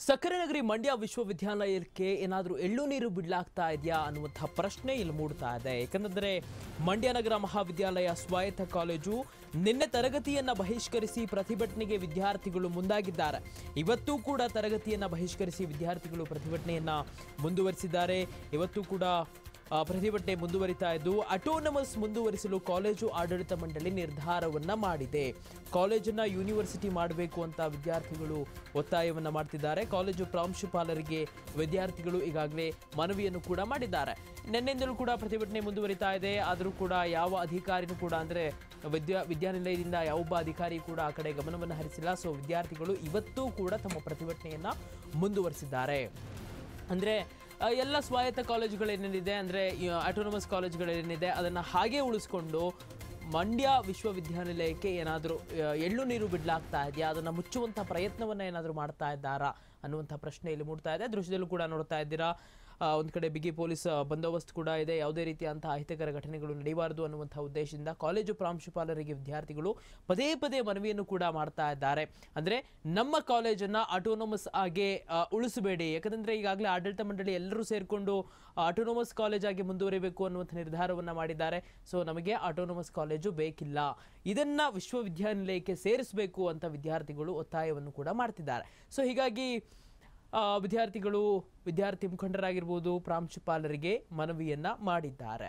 ಸಕ್ಕರೆನಗರಿ ಮಂಡ್ಯ ವಿಶ್ವವಿದ್ಯಾಲಯಕ್ಕೆ ಏನಾದರೂ ಎಳ್ಳು ನೀರು ಬಿಡ್ಲಾಗ್ತಾ ಇದೆಯಾ ಅನ್ನುವಂತಹ ಪ್ರಶ್ನೆ ಇಲ್ಲಿ ಮೂಡ್ತಾ ಇದೆ ಯಾಕಂದ್ರೆ ಮಂಡ್ಯ ನಗರ ಮಹಾವಿದ್ಯಾಲಯ ಸ್ವಾಯತ್ತ ಕಾಲೇಜು ನಿನ್ನೆ ತರಗತಿಯನ್ನ ಬಹಿಷ್ಕರಿಸಿ ಪ್ರತಿಭಟನೆಗೆ ವಿದ್ಯಾರ್ಥಿಗಳು ಮುಂದಾಗಿದ್ದಾರೆ ಇವತ್ತೂ ಕೂಡ ತರಗತಿಯನ್ನ ಬಹಿಷ್ಕರಿಸಿ ವಿದ್ಯಾರ್ಥಿಗಳು ಪ್ರತಿಭಟನೆಯನ್ನ ಮುಂದುವರಿಸಿದ್ದಾರೆ ಇವತ್ತು ಕೂಡ ಆ, ಪ್ರತಿಭಟನೆ ಮುಂದುವರಿತಾ ಇದ್ದು ಅಟೋನಮಸ್ ಮುಂದುವರಿಸಲು ಕಾಲೇಜು ಆಡಳಿತ ಮಂಡಳಿ ನಿರ್ಧಾರವನ್ನ ಮಾಡಿದೆ ಕಾಲೇಜನ್ನ ಯೂನಿವರ್ಸಿಟಿ ಮಾಡಬೇಕು ಅಂತ ವಿದ್ಯಾರ್ಥಿಗಳು ಒತ್ತಾಯವನ್ನ ಮಾಡ್ತಿದ್ದಾರೆ ಕಾಲೇಜು ಪ್ರಾಂಶುಪಾಲರಿಗೆ ವಿದ್ಯಾರ್ಥಿಗಳು ಈಗಾಗಲೇ ಮನವಿಯನ್ನು ಕೂಡ ಮಾಡಿದ್ದಾರೆ ನಿನ್ನೆಯಿಂದಲೂ ಕೂಡ ಪ್ರತಿಭಟನೆ ಮುಂದುವರಿತಾ ಇದೆ ಆದರೂ ಕೂಡ ಯಾವ ಅಧಿಕಾರಿನೂ ಕೂಡ ಅಂದ್ರೆ ವಿದ್ಯಾ ವಿದ್ಯಾನಿಲಯದಿಂದ ಯಾವೊಬ್ಬ ಅಧಿಕಾರಿ ಕೂಡ ಆ ಕಡೆ ಗಮನವನ್ನು ಹರಿಸಿಲ್ಲ ಸೊ ವಿದ್ಯಾರ್ಥಿಗಳು ಇವತ್ತೂ ಕೂಡ ತಮ್ಮ ಪ್ರತಿಭಟನೆಯನ್ನ ಮುಂದುವರಿಸಿದ್ದಾರೆ ಅಂದ್ರೆ ಆ, ಎಲ್ಲ ಸ್ವಾಯತ್ತ ಕಾಲೇಜುಗಳೇನೇನಿದೆ ಅಂದರೆ ಆಟೋನಮಸ್ ಕಾಲೇಜುಗಳೇನಿದೆ ಅದನ್ನು ಹಾಗೆ ಉಳಿಸ್ಕೊಂಡು ಮಂಡ್ಯ ವಿಶ್ವವಿದ್ಯಾನಿಲಯಕ್ಕೆ ಏನಾದರೂ ಎಳ್ಳು ನೀರು ಬಿಡ್ಲಾಗ್ತಾ ಇದೆಯಾ ಅದನ್ನು ಮುಚ್ಚುವಂಥ ಪ್ರಯತ್ನವನ್ನು ಏನಾದರೂ ಮಾಡ್ತಾ ಇದ್ದಾರಾ ಅನ್ನುವಂಥ ಪ್ರಶ್ನೆ ಇಲ್ಲಿ ಮೂಡ್ತಾ ಇದೆ ದೃಶ್ಯದಲ್ಲೂ ಕೂಡ ನೋಡ್ತಾ ಇದ್ದೀರಾ ಆ, ಒಂದು ಕಡೆ ಬಿಗಿ ಪೊಲೀಸ್ ಆ, ಬಂದೋಬಸ್ತ್ ಕೂಡ ಇದೆ ಯಾವುದೇ ರೀತಿಯಂತಹ ಅಹಿತಕರ ಘಟನೆಗಳು ನಡೆಯಬಾರದು ಅನ್ನುವಂಥ ಉದ್ದೇಶದಿಂದ ಕಾಲೇಜು ಪ್ರಾಂಶುಪಾಲರಿಗೆ ವಿದ್ಯಾರ್ಥಿಗಳು ಪದೇ ಪದೇ ಮನವಿಯನ್ನು ಕೂಡ ಮಾಡ್ತಾ ಇದ್ದಾರೆ ಅಂದರೆ ನಮ್ಮ ಕಾಲೇಜನ್ನು ಆಟೋನಮಸ್ ಆಗಿ ಆ, ಉಳಿಸಬೇಡಿ ಯಾಕಂದರೆ ಈಗಾಗಲೇ ಆಡಳಿತ ಮಂಡಳಿ ಎಲ್ಲರೂ ಸೇರಿಕೊಂಡು ಆಟೋನಮಸ್ ಕಾಲೇಜ್ ಆಗಿ ಮುಂದುವರಿಬೇಕು ಅನ್ನುವಂಥ ನಿರ್ಧಾರವನ್ನು ಮಾಡಿದ್ದಾರೆ ಸೊ ನಮಗೆ ಆಟೋನಮಸ್ ಕಾಲೇಜು ಬೇಕಿಲ್ಲ ಇದನ್ನ ವಿಶ್ವವಿದ್ಯಾನಿಲಯಕ್ಕೆ ಸೇರಿಸಬೇಕು ಅಂತ ವಿದ್ಯಾರ್ಥಿಗಳು ಒತ್ತಾಯವನ್ನು ಕೂಡ ಮಾಡ್ತಿದ್ದಾರೆ ಸೊ ಹೀಗಾಗಿ ಆ, ವಿದ್ಯಾರ್ಥಿಗಳು ವಿದ್ಯಾರ್ಥಿ ಮುಖಂಡರಾಗಿರ್ಬೋದು ಪ್ರಾಂಶುಪಾಲರಿಗೆ ಮನವಿಯನ್ನ ಮಾಡಿದ್ದಾರೆ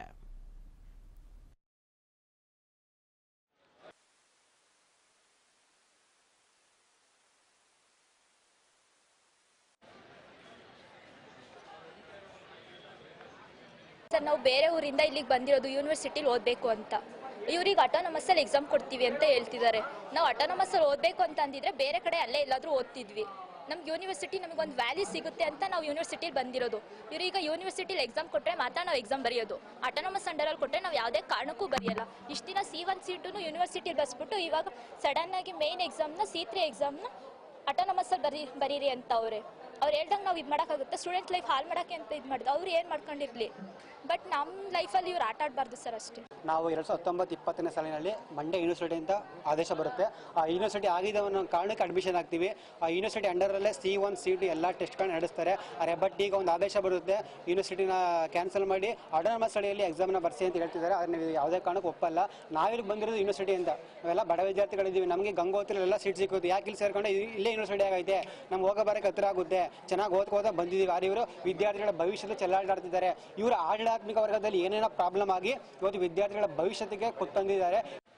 ಸರ್ ನಾವು ಬೇರೆ ಊರಿಂದ ಇಲ್ಲಿಗೆ ಬಂದಿರೋದು ಯೂನಿವರ್ಸಿಟಿಲಿ ಓದಬೇಕು ಅಂತ ಇವ್ರಿಗೆ ಅಟಾನಮಸ್ಸಲ್ಲಿ ಎಕ್ಸಾಮ್ ಕೊಡ್ತೀವಿ ಅಂತ ಹೇಳ್ತಿದ್ದಾರೆ ನಾವು ಅಟಾನಮಸ್ಸಲ್ಲಿ ಓದಬೇಕು ಅಂತ ಅಂದಿದ್ರೆ ಬೇರೆ ಕಡೆ ಅಲ್ಲೇ ಎಲ್ಲಾದರೂ ಓದ್ತಿದ್ವಿ ನಮ್ಗೆ ಯೂನಿವರ್ಸಿಟಿ ನಮಗೊಂದು ವ್ಯಾಲ್ಯೂ ಸಿಗುತ್ತೆ ಅಂತ ನಾವು ಯೂನಿವರ್ಸಿಟಿಲಿ ಬಂದಿರೋದು ಇವ್ರೀಗ ಯೂನಿವರ್ಸಿಟಿಲಿ ಎಕ್ಸಾಮ್ ಕೊಟ್ಟರೆ ಮಾತ್ರ ನಾವು ಎಕ್ಸಾಮ್ ಬರೆಯೋದು ಅಟಾನಮಸ್ ಅಂಡರಲ್ಲಿ ಕೊಟ್ಟರೆ ನಾವು ಯಾವುದೇ ಕಾರಣಕ್ಕೂ ಬರೆಯಲ್ಲ ಇಷ್ಟು ದಿನ ಸಿ ಒನ್ ಸಿ ಟು ಯೂನಿವರ್ಸಿಟಿಲಿ ಬಸ್ಬಿಟ್ಟು ಇವಾಗ ಸಡನ್ನಾಗಿ ಮೇನ್ ಎಕ್ಸಾಮ್ನ ಸಿ ತ್ರೀ ಎಕ್ಸಾಮ್ನ ಅಟಾನಮಸ್ಸಲ್ಲಿ ಬರೀ ಬರೀರಿ ಅಂತ ಅವರೇ ಅವ್ರು ಹೇಳ್ದಂಗೆ ನಾವು ಇದು ಮಾಡೋಕ್ಕಾಗುತ್ತೆ ಸ್ಟೂಡೆಂಟ್ ಲೈಫ್ ಹಾಳು ಮಾಡೋಕ್ಕೆ ಅಂತ ಇದು ಮಾಡಿದ್ರು ಅವ್ರು ಏನು ಮಾಡ್ಕೊಂಡಿರ್ಲಿ ಬಟ್ ನಮ್ಮ ಲೈಫಲ್ಲಿ ಇವ್ರು ಆಟ ಆಡಬಾರ್ದು ಸರ್ ಅಷ್ಟೇ ನಾವು ಎರಡು ಸಾವಿರದ ಹತ್ತೊಂಬತ್ತು ಇಪ್ಪತ್ತನೇ ಸಾಲಿನಲ್ಲಿ ಮಂಡ್ಯ ಯೂನಿವರ್ಸಿಟಿಯಿಂದ ಆದೇಶ ಬರುತ್ತೆ ಆ ಯೂನಿವರ್ಸಿಟಿ ಆಗಿದೆ ಅನ್ನೋ ಕಾರಣಕ್ಕೆ ಅಡ್ಮಿಷನ್ ಆಗ್ತೀವಿ ಆ ಯೂನಿವರ್ಸಿಟಿ ಅಂಡರಲ್ಲೇ ಸಿ ಒನ್ ಸಿ ಟು ಎಲ್ಲ ಟೆಸ್ಟ್ಗಳನ್ನ ನಡೆಸ್ತಾರೆ ಅರೆ ಬಟ್ ಈಗ ಒಂದು ಆದೇಶ ಬರುತ್ತೆ ಯೂನಿವರ್ಸಿಟಿನ ಕ್ಯಾನ್ಸಲ್ ಮಾಡಿ ಆಟೋನಮಸ್ ಸ್ಟಡಿಯಲ್ಲಿ ಎಕ್ಸಾಮ್ನ ಬರ್ಸಿ ಅಂತ ಹೇಳ್ತಿದ್ದಾರೆ ಅದನ್ನ ನೀವು ಯಾವುದೇ ಕಾರಣಕ್ಕೆ ಒಪ್ಪಲ್ಲ ನಾವಿಲ್ಲಿ ಬಂದಿರೋದು ಯೂನಿವರ್ಸಿಟಿಯಿಂದ ನಾವೆಲ್ಲ ಬಡ ವಿದ್ಯಾರ್ಥಿಗಳಿದ್ದೀವಿ ನಮಗೆ ಗಂಗೋತ್ರಿಲೆಲ್ಲ ಸೀಟ್ ಸಿಕ್ಕೋದು ಯಾಕೆ ಇಲ್ಲಿ ಸೇರ್ಕೊಂಡು ಇ- ಇಲ್ಲೇ ಯೂನಿವರ್ಸಿಟಿ ಆಗೈತೆ ನಮ್ಗೆ ಹೋಗೋ ಬರೋಕ್ಕೆ ಹತ್ರ ಆಗುತ್ತೆ ಚೆನ್ನಾಗಿ ಓದ್ಕೋತಾ ಬಂದಿದ್ದೀವಿ ಆದ್ರೆ ಇವರು ವಿದ್ಯಾರ್ಥಿಗಳ ಭವಿಷ್ಯದ ಚೆಲ್ಲಾಟಾಡ್ತಿದ್ದಾರೆ ಇವರು ಆಡಳಿತಾತ್ಮಕ ವರ್ಗದಲ್ಲಿ ಏನೇನೋ ಪ್ರಾಬ್ಲಮ್ ಆಗಿ ಇವತ್ತು ವಿದ್ಯಾರ್ಥಿಗಳ ಭವಿಷ್ಯತ್ತಿಗೆ ಕುತ್ತಂದಿದ್ದಾರೆ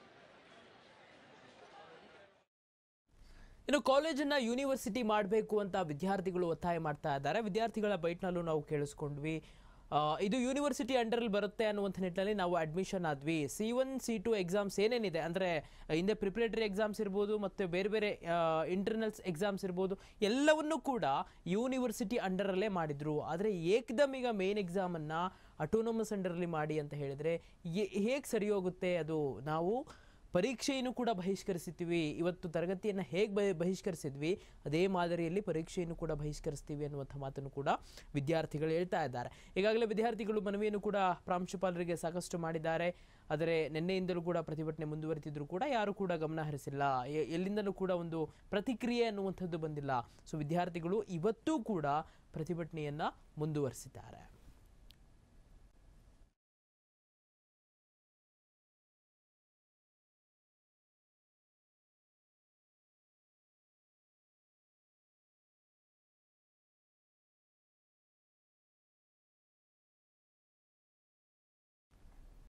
ಇನ್ನು ಕಾಲೇಜನ್ನ ಯೂನಿವರ್ಸಿಟಿ ಮಾಡಬೇಕು ಅಂತ ವಿದ್ಯಾರ್ಥಿಗಳು ಒತ್ತಾಯ ಮಾಡ್ತಾ ಇದ್ದಾರೆ ವಿದ್ಯಾರ್ಥಿಗಳ ಬೈಟ್ನಲ್ಲೂ ನಾವು ಕೇಳಿಸ್ಕೊಂಡ್ವಿ ಆ, ಇದು ಯೂನಿವರ್ಸಿಟಿ ಅಂಡರಲ್ಲಿ ಬರುತ್ತೆ ಅನ್ನುವಂಥ ನಿಟ್ಟಿನಲ್ಲಿ ನಾವು ಅಡ್ಮಿಷನ್ ಆದ್ವಿ C one C two exams ಏನೇನಿದೆ ಅಂದರೆ ಹಿಂದೆ ಪ್ರಿಪ್ರೇಟರಿ ಎಕ್ಸಾಮ್ಸ್ ಇರ್ಬೋದು ಮತ್ತು ಬೇರೆ ಬೇರೆ ಇಂಟರ್ನಲ್ಸ್ ಎಕ್ಸಾಮ್ಸ್ ಇರ್ಬೋದು ಎಲ್ಲವನ್ನೂ ಕೂಡ ಯೂನಿವರ್ಸಿಟಿ ಅಂಡರಲ್ಲೇ ಮಾಡಿದ್ರು ಆದರೆ ಏಕದಮ್ ಈಗ ಮೇನ್ ಎಕ್ಸಾಮನ್ನು ಅಟೋನಮಸ್ ಅಂಡರಲ್ಲಿ ಮಾಡಿ ಅಂತ ಹೇಳಿದರೆ ಹೇಗೆ ಸರಿ ಹೋಗುತ್ತೆ ಅದು ನಾವು ಪರೀಕ್ಷೆಯನ್ನು ಕೂಡ ಬಹಿಷ್ಕರಿಸಿದ್ವಿ ಇವತ್ತು ತರಗತಿಯನ್ನು ಹೇಗೆ ಬಹಿಷ್ಕರಿಸಿದ್ವಿ ಅದೇ ಮಾದರಿಯಲ್ಲಿ ಪರೀಕ್ಷೆಯನ್ನು ಕೂಡ ಬಹಿಷ್ಕರಿಸ್ತೀವಿ ಅನ್ನುವಂಥ ಮಾತನ್ನು ಕೂಡ ವಿದ್ಯಾರ್ಥಿಗಳು ಹೇಳ್ತಾ ಇದ್ದಾರೆ ಈಗಾಗಲೇ ವಿದ್ಯಾರ್ಥಿಗಳು ಮನವಿಯನ್ನು ಕೂಡ ಪ್ರಾಂಶುಪಾಲರಿಗೆ ಸಾಕಷ್ಟು ಮಾಡಿದ್ದಾರೆ ಆದರೆ ನಿನ್ನೆಯಿಂದಲೂ ಕೂಡ ಪ್ರತಿಭಟನೆ ಮುಂದುವರಿತಿದ್ರು ಕೂಡ ಯಾರು ಕೂಡ ಗಮನ ಹರಿಸಿಲ್ಲ ಎ- ಎಲ್ಲಿಂದಲೂ ಕೂಡ ಒಂದು ಪ್ರತಿಕ್ರಿಯೆ ಅನ್ನುವಂಥದ್ದು ಬಂದಿಲ್ಲ ಸೊ ವಿದ್ಯಾರ್ಥಿಗಳು ಇವತ್ತೂ ಕೂಡ ಪ್ರತಿಭಟನೆಯನ್ನು ಮುಂದುವರಿಸಿದ್ದಾರೆ